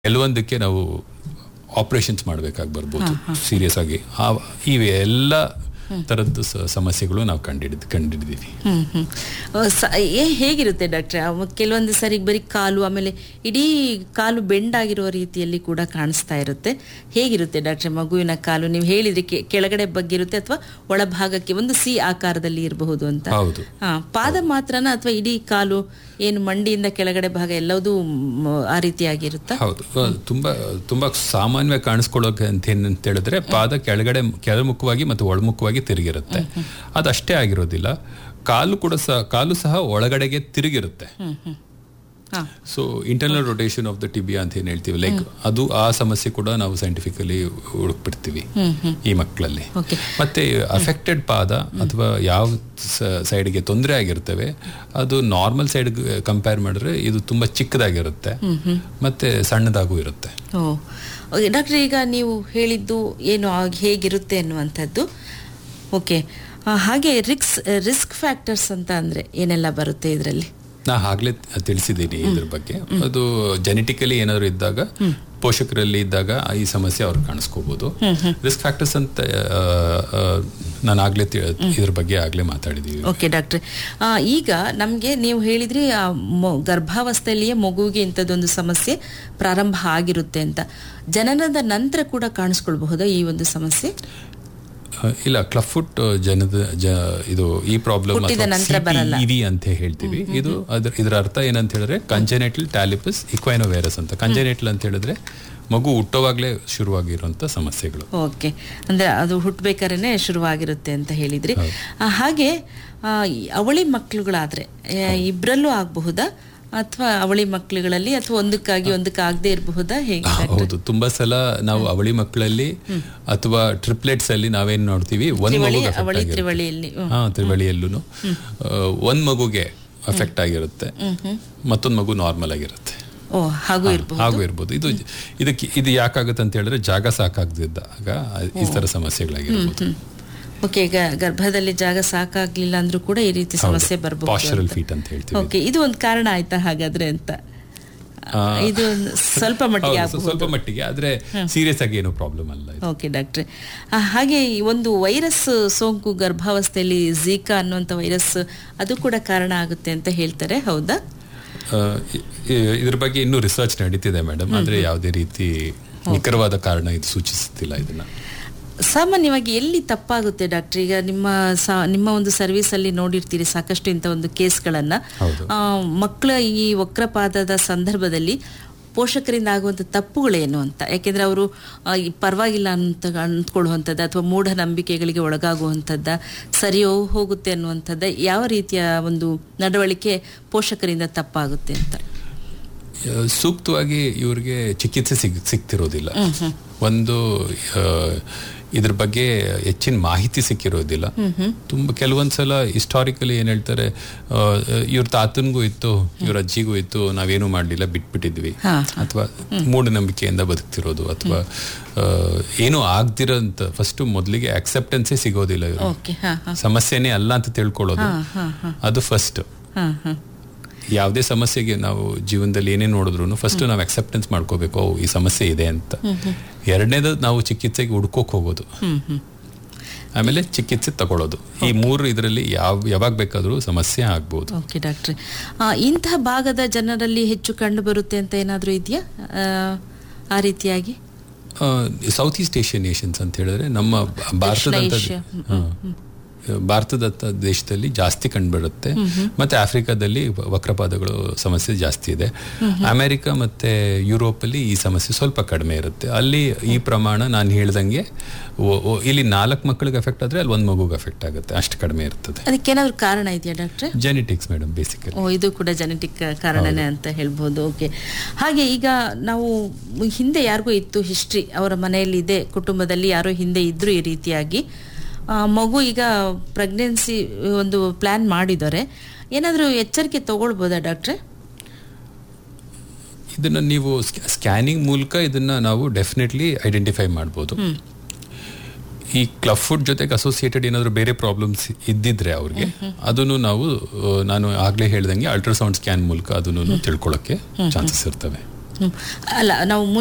ಕೆಲವೊಂದಕ್ಕೆ ನಾವು ಆಪರೇಷನ್ಸ್ ಮಾಡಬೇಕಾಗಿ ಬರ್ಬೋದು ಸೀರಿಯಸ್ ಆಗಿ ಆ ಇವೆ ಎಲ್ಲ ಥರದ್ದು ಸ- ಸಮಸ್ಯೆಗಳು ನಾವು ಕಂಡಿಡ್ ಕಂಡಿದ್ದೀವಿ ಹ್ಮ್ ಹ್ಮ್ ಅಹ್, ಸ- ಏ- ಹೇಗಿರುತ್ತೆ ಡಾಕ್ಟ್ರೆ ಅವ ಕೆಲವೊಂದು ಸರಿ ಬರೀ ಕಾಲು ಆಮೇಲೆ ಇಡೀ ಕಾಲು ಬೆಂಡಾಗಿರುವ ರೀತಿಯಲ್ಲಿ ಕೂಡ ಕಾಣಿಸ್ತಾ ಇರುತ್ತೆ ಹೇಗಿರುತ್ತೆ ಡಾಕ್ಟ್ರೆ ಮಗುವಿನ ಕಾಲು ನೀವು ಹೇಳಿದ್ರಿ ಕೆ- ಕೆಳಗಡೆ ಬಗ್ಗಿರುತ್ತೆ ಅಥವಾ ಒಳಭಾಗಕ್ಕೆ ಒಂದು ಸಿ ಆಕಾರದಲ್ಲಿ ಇರಬಹುದು ಅಂತ ಹೌದು ಹಾ ಪಾದ ಮಾತ್ರನ ಅಥವಾ ಇಡೀ ಕಾಲು ಏನು ಮಂಡಿಯಿಂದ ಕೆಳಗಡೆ ಭಾಗ ಎಲ್ಲವೂ ಮ್, ಆ ರೀತಿಯಾಗಿರುತ್ತಾ ಹೌದು ಅಹ್, ತುಂಬಾ ತುಂಬಾ ಸಾಮಾನ್ಯವಾಗಿ ಕಾಣಿಸ್ಕೊಳ್ಳೋಕೆ ಅಂತ ಏನಂತ ಹೇಳಿದ್ರೆ ಪಾದ ಕೆಳಗಡೆ ಕೆಳಮುಖವಾಗಿ ಮತ್ತು ಒಳಮುಖವಾಗಿ ತಿರುಗಿರುತ್ತೆ ಅದಷ್ಟೇ ಆಗಿರೋದಿಲ್ಲ ಕಾಲು ಕೂಡ ಸಹ ಕಾಲು ಸಹ ಒಳಗಡೆಗೆ ತಿರುಗಿರುತ್ತೆ ಹ್ಮ್ ಹ್ಮ್ ಹಾ so internal rotation of the tibia ಅಂತ ಏನ್ ಹೇಳ್ತೀವಿ ಲೈಕ್ ಅದು ಆ ಸಮಸ್ಯೆ ಕೂಡ ನಾವು ಸೈಂಟಿಫಿಕಲಿ ಹುಡುಕ್ಬಿಡ್ತೀವಿ ಈ ಮಕ್ಕಳಲ್ಲಿ ಓಕೆ ಮತ್ತೆ ಅಫೆಕ್ಟೆಡ್ ಪಾದ ಅಥವಾ ಯಾವ ಸೈಡ್ಗೆ ತೊಂದರೆ ಆಗಿರ್ತವೆ ಅದು ನಾರ್ಮಲ್ ಸೈಡ್ ಕಂಪೇರ್ ಮಾಡಿದ್ರೆ ಇದು ತುಂಬಾ ಚಿಕ್ಕದಾಗಿರುತ್ತೆ ಮತ್ತೆ ಸಣ್ಣದಾಗೂ ಇರುತ್ತೆ ಓ ಡಾಕ್ಟರ್ ಈಗ ನೀವು ಹೇಳಿದ್ದು ಏನು ಆಗ್ ಹೇಗಿರುತ್ತೆ ಅನ್ನುವಂಥದ್ದು ಓಕೆ ಆ, ಹಾಗೆ ರಿಕ್ಸ್ ರಿಸ್ಕ್ ಫ್ಯಾಕ್ಟರ್ಸ್ ಅಂತ ಅಂದ್ರೆ ಏನೆಲ್ಲ ಬರುತ್ತೆ ಇದರಲ್ಲಿ ನಾ ಆಗ್ಲೇ ತಿಳಿಸಿದ್ದೀನಿ ಇದ್ರ ಬಗ್ಗೆ ಅದು ಜೆನೆಟಿಕಲಿ ಏನಾದ್ರು ಇದ್ದಾಗ ಪೋಷಕರಲ್ಲಿ ಇದ್ದಾಗ ಈ ಸಮಸ್ಯೆ ಅವ್ರು ಕಾಣಿಸ್ಕೋಬಹುದು ರಿಸ್ಕ್ ಫ್ಯಾಕ್ಟರ್ಸ್ ಅಂತ ನಾನು ಆಗ್ಲೇ ತಿ- ಇದ್ರ ಬಗ್ಗೆ ಆಗ್ಲೇ ಮಾತಾಡಿದೀವಿ ಓಕೆ ಡಾಕ್ಟ್ರೆ ಆ, ಈಗ ನಮಗೆ ನೀವು ಹೇಳಿದ್ರಿ ಆ, ಮೊ- ಗರ್ಭಾವಸ್ಥೆಯಲ್ಲಿಯೇ ಮಗುವಿಗೆ ಇಂಥದ್ದೊಂದು ಸಮಸ್ಯೆ ಪ್ರಾರಂಭ ಆಗಿರುತ್ತೆ ಅಂತ ಜನನದ ನಂತರ ಕೂಡ ಕಾಣಿಸ್ಕೊಳ್ಬಹುದಾ ಈ ಒಂದು ಸಮಸ್ಯೆ ಆ, ಇಲ್ಲ ಕ್ಲಫುಟ್ ಜನದ ಜ ಇದು ಈ ಪ್ರಾಬ್ಲಮ್ ಹುಟ್ಟಿದ ನಂತರ ಬರಲ್ಲ. ಇವಿ ಅಂತ ಹೇಳ್ತೀವಿ ಇದು ಅದ್ರ ಇದರ ಅರ್ಥ ಏನಂತ ಹೇಳಿದ್ರೆ ಕಂಜೆನೆಟಲ್ ಟ್ಯಾಲಿಪಸ್ ಇಕ್ವೈನೋವೈರಸ್ ಅಂತ ಕಂಜೆನೆಟಲ್ ಅಂತ ಹೇಳಿದ್ರೆ ಮಗು ಹುಟ್ಟೋವಾಗ್ಲೇ ಶುರುವಾಗಿರುವಂತ ಸಮಸ್ಯೆಗಳು ಓಕೆ ಅಂದ್ರೆ ಅದು ಹುಟ್ಟಬೇಕಾದ್ರೆ ಶುರುವಾಗಿರುತ್ತೆ ಅಂತ ಹೇಳಿದ್ರಿ ಆ, ಹಾಗೆ ಆ, ಈ ಅವಳಿ ಮಕ್ಕಳುಗಳಾದ್ರೆ ಆ, ಇಬ್ರಲ್ಲೂ ಆಗಬಹುದಾ ಅಥವಾ ಅವಳಿ ಮಕ್ಕಳುಗಳಲ್ಲಿ ಅಥವಾ ಒಂದಕ್ಕಾಗಿ ಒಂದಕ್ಕೆ ಆಗದೆ ಇರಬಹುದಾ ಹೇಗೆ ಹೌದು ತುಂಬಾ ಸಲ ನಾವು ಅವಳಿ ಮಕ್ಕಳಲ್ಲಿ ಅಥವಾ ಟ್ರಿಪ್ಲೆಟ್ಸ್ ಅಲ್ಲಿ ನಾವೇನ್ ನೋಡ್ತೀವಿ ಒಂದ್ ತ್ರಿವಳಿ ಮಗು ಅವಳಿ ತ್ರಿವಳಿಯಲ್ಲಿ ಹ್ಮ್. ಹಾ ತ್ರಿವಳಿಯಲ್ಲೂ ಒಂದ್ ಮಗುಗೆ ಅಫೆಕ್ಟ್ ಆಗಿರುತ್ತೆ ಮತ್ತೊಂದ್ ಮಗು ನಾರ್ಮಲ್ ಆಗಿರುತ್ತೆ ಓ ಹಾಗೂ ಇರಬಹುದು ಹಾಗೂ ಇರ್ಬೋದು ಇದು ಇದಕ್ಕೆ ಇದು ಯಾಕಾಗುತ್ತೆ ಅಂತ ಹೇಳಿದ್ರೆ ಜಾಗ ಸಾಕಾಗದಿದ್ದಾಗ ಈ ತರ ಸಮಸ್ಯೆಗಳಾಗಿರ್ಬೋದು ಓಕೆ ಈಗ ಗರ್ಭದಲ್ಲಿ ಜಾಗ ಸಾಕಾಗ್ಲಿಲ್ಲ ಅಂದ್ರೂ ಕೂಡ ಈ ರೀತಿ ಸಮಸ್ಯೆ ಬರಬಹುದು ಪಾಸ್ಚರಲ್ ಫೀಟ್ ಅಂತ ಹೇಳ್ತೀವಿ ಓಕೆ ಇದು ಒಂದು ಕಾರಣ ಆಯ್ತಾ ಹಾಗಾದ್ರೆ ಅಂತ ಇದು ಒಂದು ಸ್ವಲ್ಪ ಮಟ್ಟಿಗೆ ಹೌದು, ಆಗಬಹುದು ಸ್ವಲ್ಪ ಮಟ್ಟಿಗೆ ಆದ್ರೆ ಸೀರಿಯಸ್ ಆಗಿ ಏನೋ ಪ್ರಾಬ್ಲಮ್ ಅಲ್ಲ ಇದು. ಓಕೆ ಡಾಕ್ಟ್ರೆ ಆ, ಹಾಗೆ ಈ ಒಂದು ವೈರಸ್ ಸೋಂಕು ಗರ್ಭಾವಸ್ಥೆಯಲ್ಲಿ ಝೀಕಾ ಅನ್ನುವಂಥ ವೈರಸ್ ಅದು ಕೂಡ ಕಾರಣ ಆಗುತ್ತೆ ಅಂತ ಹೇಳ್ತಾರೆ ಹೌದಾ ಆ, ಇ- ಇ- ಇದ್ರ ಬಗ್ಗೆ ಇನ್ನೂ ರಿಸರ್ಚ್ ನಡೀತಿದೆ ಮೇಡಮ್ ಆದ್ರೆ ಯಾವುದೇ ರೀತಿ ನಿಖರವಾದ ಕಾರಣ ಇದು ಸೂಚಿಸುತ್ತಿಲ್ಲ ಇದನ್ನ ಸಾಮಾನ್ಯವಾಗಿ ಎಲ್ಲಿ ತಪ್ಪಾಗುತ್ತೆ ಡಾಕ್ಟ್ರ್ ಈಗ ನಿಮ್ಮ ಸಾ- ನಿಮ್ಮ ಒಂದು ಸರ್ವಿಸ್ ಅಲ್ಲಿ ನೋಡಿರ್ತೀರಿ ಸಾಕಷ್ಟು ಇಂಥ ಒಂದು ಕೇಸ್ಗಳನ್ನ ಹೌದು. ಆ, ಮಕ್ಕಳ ಈ ವಕ್ರಪಾದದ ಸಂದರ್ಭದಲ್ಲಿ ಪೋಷಕರಿಂದ ಆಗುವಂಥ ತಪ್ಪುಗಳೇನು ಅಂತ ಯಾಕೆಂದ್ರೆ ಅವರು ಪರವಾಗಿಲ್ಲ ಅಂತ ಅಂದ್ಕೊಳ್ಳುವಂಥದ್ದು ಅಥವಾ ಮೂಢನಂಬಿಕೆಗಳಿಗೆ ಒಳಗಾಗುವಂಥದ್ದ ಸರಿಯೋ ಹೋಗುತ್ತೆ ಅನ್ನುವಂಥದ್ದು ಯಾವ ರೀತಿಯ ಒಂದು ನಡವಳಿಕೆ ಪೋಷಕರಿಂದ ತಪ್ಪಾಗುತ್ತೆ ಅಂತ ಆ, ಸೂಕ್ತವಾಗಿ ಇವ್ರಿಗೆ ಚಿಕಿತ್ಸೆ ಸಿಗ್ ಸಿಗ್ತಿರೋದಿಲ್ಲ ಒಂದು ಆ, ಇದ್ರ ಬಗ್ಗೆ ಹೆಚ್ಚಿನ ಮಾಹಿತಿ ಸಿಕ್ಕಿರೋದಿಲ್ಲ ತುಂಬಾ ಕೆಲವೊಂದ್ಸಲ ಹಿಸ್ಟಾರಿಕಲಿ ಏನ್ ಹೇಳ್ತಾರೆ ಆ, ಇವ್ರ ತಾತನ್ಗೂ ಇತ್ತು ಇವ್ರ ಅಜ್ಜಿಗೂ ಇತ್ತು ನಾವೇನು ಮಾಡ್ಲಿಲ್ಲ ಬಿಟ್ಬಿಟ್ಟಿದ್ವಿ ಹಾ, ಅಥವಾ ಮೂಢನಂಬಿಕೆಯಿಂದ ಬದುಕ್ತಿರೋದು ಅಥವಾ ಆ, ಏನೂ ಆಗ್ದಿರೋಂತ ಫಸ್ಟ್ ಮೊದಲಿಗೆ ಅಕ್ಸೆಪ್ಟೆನ್ಸೇ ಸಿಗೋದಿಲ್ಲ ಇವ್ರಿಗೆ ಓಕೆ ಹಾ ಹಾ ಸಮಸ್ಯೆನೇ ಅಲ್ಲ ಅಂತ ತಿಳ್ಕೊಳ್ಳೋದು ಹಾ ಹಾ ಅದು ಫಸ್ಟ್ ಹಾ ಹಾ ಯಾವುದೇ ಸಮಸ್ಯೆಗೆ ನಾವು ಜೀವನದಲ್ಲಿ ಏನೇ ನೋಡಿದ್ರು ಫಸ್ಟ್ ನಾವು ಅಕ್ಸೆಪ್ಟೆನ್ಸ್ ಮಾಡ್ಕೋಬೇಕು ಓ, ಈ ಸಮಸ್ಯೆ ಇದೆ ಅಂತ ಎರಡನೇದು ನಾವು ಚಿಕಿತ್ಸೆಗೆ ಹುಡ್ಕೋಕ್ ಹೋಗೋದು ಹ್ಮ್ ಹ್ಮ್ ಆಮೇಲೆ ಚಿಕಿತ್ಸೆ ತಗೊಳ್ಳೋದು ಈ ಮೂರು ಇದರಲ್ಲಿ ಯಾವ ಯಾವಾಗ ಬೇಕಾದ್ರೂ ಸಮಸ್ಯೆ ಆಗ್ಬೋದು ಓಕೆ ಡಾಕ್ಟ್ರೆ ಆ, ಇಂತಹ ಭಾಗದ ಜನರಲ್ಲಿ ಹೆಚ್ಚು ಕಂಡು ಬರುತ್ತೆ ಅಂತ ಏನಾದರೂ ಇದೆಯಾ ಆ, ಆ ರೀತಿಯಾಗಿ ಸೌತ್ ಈಸ್ಟ್ ಏಷ್ಯನ್ ನೇಷನ್ಸ್ ಅಂತ ಹೇಳಿದ್ರೆ ನಮ್ಮ ಭಾರತದಂತ ಏಷ್ಯಾ. ಭಾರತದಂತ ದೇಶದಲ್ಲಿ ಜಾಸ್ತಿ ಕಂಡುಬರುತ್ತೆ ಮತ್ತೆ ಆಫ್ರಿಕಾದಲ್ಲಿ ವ- ವಕ್ರಪಾದಗಳು ಸಮಸ್ಯೆ ಜಾಸ್ತಿ ಇದೆ ಅಮೆರಿಕ ಮತ್ತೆ ಯುರೋಪ್ ಅಲ್ಲಿ ಈ ಸಮಸ್ಯೆ ಸ್ವಲ್ಪ ಕಡಿಮೆ ಇರುತ್ತೆ ಅಲ್ಲಿ ಈ ಪ್ರಮಾಣ ನಾನು ಹೇಳ್ದಂಗೆ ಓ- ಓ- ಇಲ್ಲಿ ನಾಲ್ಕು ಮಕ್ಕಳಿಗೆ ಎಫೆಕ್ಟ್ ಆದ್ರೆ ಅಲ್ಲಿ ಒಂದು ಮಗುಗೆ ಎಫೆಕ್ಟ್ ಆಗುತ್ತೆ ಅಷ್ಟು ಕಡಿಮೆ ಇರ್ತದೆ ಅದಕ್ಕೇನಾದ್ರೂ ಕಾರಣ ಇದೆಯಾ ಡಾಕ್ಟ್ರೆ ಜೆನೆಟಿಕ್ಸ್ ಮೇಡಮ್ ಬೇಸಿಕಲಿ ಓ ಇದು ಕೂಡ ಜೆನೆಟಿಕ್ ಕಾರಣನೇ ಅಂತ ಹೇಳ್ಬೋದು ಓಕೆ ಹಾಗೆ ಈಗ ನಾವು ಹಿಂದೆ ಯಾರಿಗೂ ಇತ್ತು ಹಿಸ್ಟ್ರಿ ಅವರ ಮನೆಯಲ್ಲಿ ಇದೆ ಕುಟುಂಬದಲ್ಲಿ ಯಾರೋ ಹಿಂದೆ ಇದ್ರು ಈ ರೀತಿಯಾಗಿ ಆ, ಮಗು ಈಗ ಪ್ರೆಗ್ನೆನ್ಸಿ ಒಂದು ಪ್ಲಾನ್ ಮಾಡಿದ್ದಾರೆ ಏನಾದರೂ ಎಚ್ಚರಿಕೆ ತಗೊಳ್ಬೋದಾ ಡಾಕ್ಟ್ರೆ ಇದನ್ನ ನೀವು ಸ್ಕ್ಯಾನಿಂಗ್ ಮೂಲಕ ಇದನ್ನ ನಾವು ಡೆಫಿನೆಟ್ಲಿ ಐಡೆಂಟಿಫೈ ಮಾಡ್ಬೋದು ಈ ಕ್ಲಬ್ ಫುಡ್ ಜೊತೆಗೆ ಅಸೋಸಿಯೇಟೆಡ್ ಏನಾದರೂ ಬೇರೆ ಪ್ರಾಬ್ಲಮ್ಸ್ ಇದ್ದಿದ್ರೆ ಅವ್ರಿಗೆ ಅದನ್ನು ನಾವು ಆ, ನಾನು ಆಗ್ಲೇ ಹೇಳ್ದಂಗೆ ಅಲ್ಟ್ರಾಸೌಂಡ್ ಸ್ಕ್ಯಾನ್ ಮೂಲಕ ಅದನ್ನು ತಿಳ್ಕೊಳ್ಳೋಕೆ ಚಾನ್ಸಸ್ ಇರ್ತವೆ ಹ್ಮ್. ಅಲ್ಲ ನಾವು